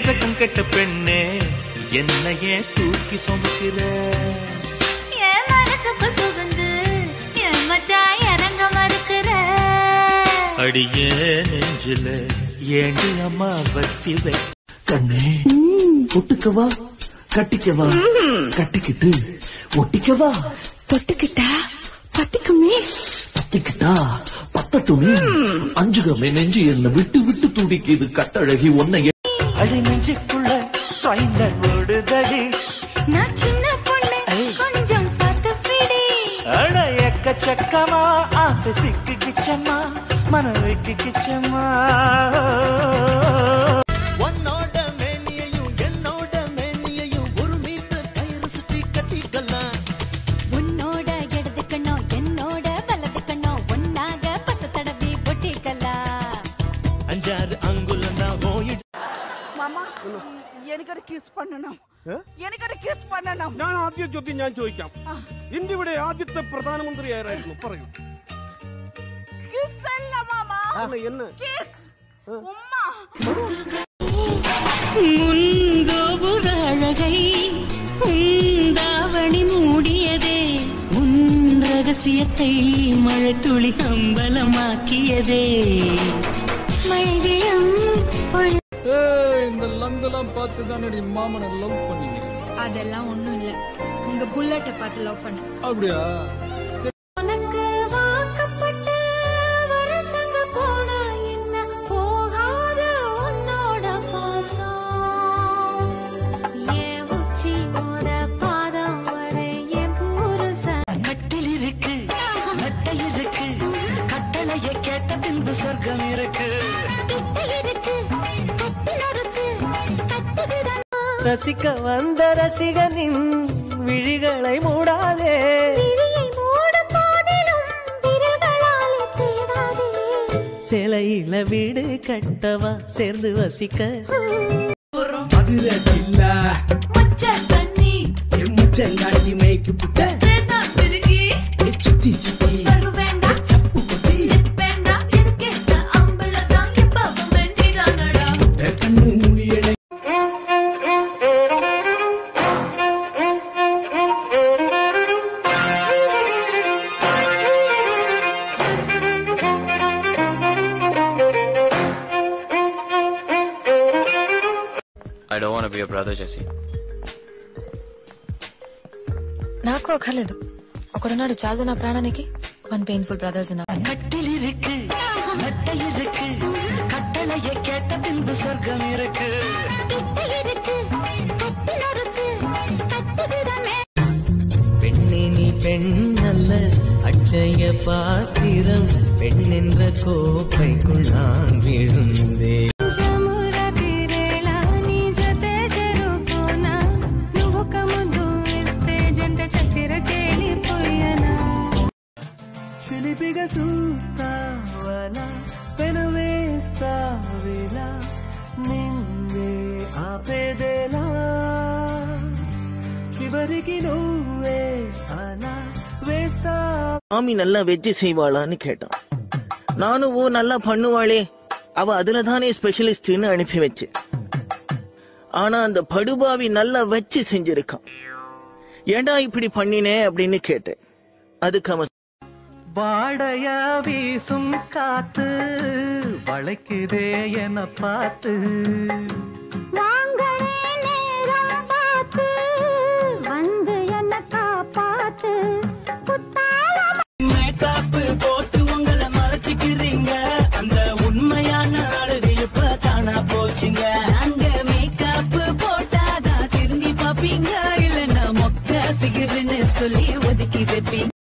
வெக்கம் கெட்ட பெண்ணே என்னையே தூக்கி சுமக்கிற என் மனசுக்குள் புகுந்து என் மச்சான் இறங்க மறுக்கிற அடியே நெஞ்சில ஏண்டி அம்மா வத்தி வை கண்ணே ஒட்டுக்கவா கட்டிக்கவா கட்டிக்கிட்டு ஒட்டிக்கவா தொட்டுக்கிட்டா பத்திக்குமே பத்திக்கிட்டா பத்தட்டுமே அஞ்சுகமே நெஞ்சு என்ன விட்டு விட்டு துடிக்குது கட்டழகி உன்னை அடி நெஞ்சுக்குள்ள ட்ரைனர் ஓடுதடி நான் சின்ன பொண்ணு கொஞ்சம் பார்த்து பிடி அட எக்கச்சக்கமா ஆசை சிக்கு கிச்சம்மா மனம் வைக்கு கிச்சம்மா உன்னோட மேனியையும் என்னோட மேனியையும் ஒரு மீட்டர் கயிறு சுத்தி கட்டிக்கலாம் உன்னோட இடது கண்ணோ என்னோட வலது கண்ணோ ஒன்னாக பச தடவி ஒட்டிக்கலாம் அஞ்சாறு அங்குலம் தான் போயிட்டு മാമ എനിക്കൊരു കിസ് പണ്ണണം എനിക്കൊരു കിസ് പണ്ണണം ഞാൻ ആദ്യ ചോദ്യം ഞാൻ ചോദിക്കാം ഇന്ത്യയുടെ ആദ്യത്തെ പ്രധാനമന്ത്രി ആരായിരുന്നു പറയൂ കിസ് അല്ല മാമ അല്ല, എന്ന് കിസ് ഉമ്മ முன்கோபுர அழகை உந்தாவணி மூடியதே உன் ரகசியத்தை மழை துளி அம்பலமாக்கியதே மழை விழும் பொழு இந்த லங்கெல்லாம் பார்த்து தான் மாமனை லவ் பண்ணீங்க அதெல்லாம் ஒண்ணும் இல்ல உங்க புல்லட்டை பார்த்து லவ் பண்ண அப்படியா உனக்கு வாக்கப்பட்டு வருஷங்க போனா என்ன போகாத உன்னோட பாசம் என் உச்சியோட பாதம் வரை என் புருஷன் கட்டில் இருக்கு மெத்தை இருக்கு கட்டளையை கேட்ட பின்பு சொர்க்கம் இருக்கு கிட்ட இருக்கு கட்டில் இருக்கு கட்டுகிறான் ரசிக்க வந்த ரசிகனின் விழிகளை மூடாதே விழியை மூடும் போதிலும் விரல்களாலே தேடாதே சிலையில வீடு கட்டவா சேர்ந்து வசிக்க மொச்ச தண்ணி முச்சங்காட்டி மேய்க்கு புட்ட தேனா திருகி சுத்தி சுத்தி தருவேண்டா சப்பு கொட்டி வேண்டா எனக்கு இந்த அம்பளதான் எப்பவும் வேண்டிதானடா கண்ணு மொழியடை I don't want to be your brother, Jesse. నాకు అక్కర్లేదు ఒకడున్నాడు చాలు నా ప్రాణానికి వన్ పెయిన్ఫుల్ బ్రదర్స్ నా கட்டில் இருக்கு மெத்தை இருக்கு கட்டளையை கேட்ட பின்பு சொர்க்கம் இருக்கு பெண்ணே நீ பெண்ணல்ல அட்சய பாத்திரம் பெண் என்ற கோப்பைக்குள் நான் விழுந்தே చిలిపిగా చూస్తావలా పెనవేస్తావిలా నిన్నే ఆపేదేలా చివరికి నువ్వే అలా వేస్తా மாமி நல்லா வெஜ்ஜு செய்வாளான்னு கேட்டான் நானும் ஓ நல்லா பண்ணுவாளே அவ அதுல தானே ஸ்பெஷலிஸ்ட்னு அனுப்பி வச்சேன் ஆனா அந்த படுபாவி நல்லா வச்சு செஞ்சிருக்கான் ஏன்டா இப்படி பண்ணினே அப்படின்னு கேட்டேன் அதுக்கு அவன் வாடையா வீசும் காத்து வளைக்குதே என பார்த்து வந்து என்ன காப்பாத்து மேக்காப்பு போட்டு உங்களை மறைச்சிக்கிறீங்க அந்த உண்மையான அழகு இப்ப காணா போச்சுங்க அங்க மேக்கப் போட்டாதான் திரும்பி பாப்பீங்க இல்லன்னா மொக்க பிகிருன்னு சொல்லி ஒதுக்கி வைப்பீங்க